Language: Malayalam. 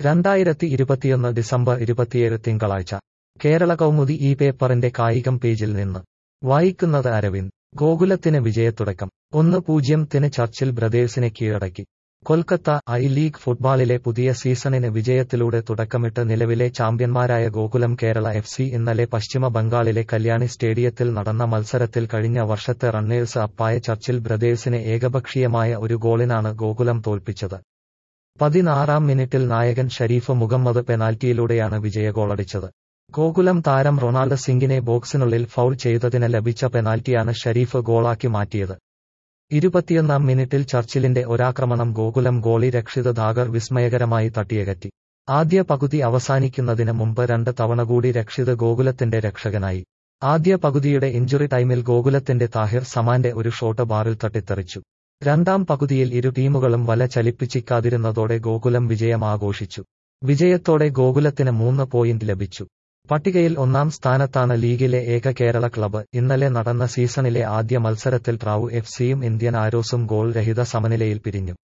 രണ്ടായിരത്തി ഇരുപത്തിയൊന്ന് ഡിസംബർ ഇരുപത്തിയേഴ് തിങ്കളാഴ്ച കേരള കൗമുദി ഈ പേപ്പറിന്റെ കായികം പേജിൽ നിന്ന് വായിക്കുന്നത് അരവിന്ദ് ഗോകുലത്തിന് വിജയത്തുടക്കം ഒന്ന് പൂജ്യത്തിന് ചർച്ചിൽ ബ്രദേഴ്സിനെ കീഴടക്കി കൊൽക്കത്ത ഐ ലീഗ് ഫുട്ബോളിലെ പുതിയ സീസണിന് വിജയത്തിലൂടെ തുടക്കമിട്ട് നിലവിലെ ചാമ്പ്യന്മാരായ ഗോകുലം കേരള എഫ് സി ഇന്നലെ പശ്ചിമ ബംഗാളിലെ കല്യാണി സ്റ്റേഡിയത്തിൽ നടന്ന മത്സരത്തിൽ കഴിഞ്ഞ വർഷത്തെ റണ്ണേഴ്സ് അപ്പായ ചർച്ചിൽ ബ്രദേഴ്സിനെ ഏകപക്ഷീയമായ ഒരു ഗോളിനാണ് ഗോകുലം തോൽപ്പിച്ചത് പതിനാറാം മിനിറ്റിൽ നായകൻ ഷരീഫ് മുഹമ്മദ് പെനാൽറ്റിയിലൂടെയാണ് വിജയഗോളടിച്ചത് ഗോകുലം താരം റൊണാൾഡ് സിംഗിനെ ബോക്സിനുള്ളിൽ ഫൗൾ ചെയ്തതിന് ലഭിച്ച പെനാൽറ്റിയാണ് ഷരീഫ് ഗോളാക്കി മാറ്റിയത് ഇരുപത്തിയൊന്നാം മിനിറ്റിൽ ചർച്ചിലിന്റെ ഒരാക്രമണം ഗോകുലം ഗോളി രക്ഷിത് ധാഗർ വിസ്മയകരമായി തട്ടിയകറ്റി ആദ്യ പകുതി അവസാനിക്കുന്നതിന് മുമ്പ് രണ്ട് തവണ കൂടി രക്ഷിത് ഗോകുലത്തിന്റെ രക്ഷകനായി ആദ്യ പകുതിയുടെ ഇഞ്ചുറി ടൈമിൽ ഗോകുലത്തിന്റെ താഹിർ സമാന്റെ ഒരു ഷോട്ട് ബാറിൽ തട്ടിത്തെറിച്ചു രണ്ടാം പകുതിയിൽ ഇരു ടീമുകളും വല ചലിപ്പിച്ചിക്കാതിരുന്നതോടെ ഗോകുലം വിജയം ആഘോഷിച്ചു വിജയത്തോടെ ഗോകുലത്തിന് മൂന്ന് പോയിന്റ് ലഭിച്ചു പട്ടികയിൽ ഒന്നാം സ്ഥാനത്താണ് ലീഗിലെ ഏക കേരള ക്ലബ്ബ് ഇന്നലെ നടന്ന സീസണിലെ ആദ്യ മത്സരത്തിൽ ട്രാവു എഫ് സിയും ഇന്ത്യൻ ആരോസും ഗോൾ രഹിത സമനിലയിൽ പിരിഞ്ഞു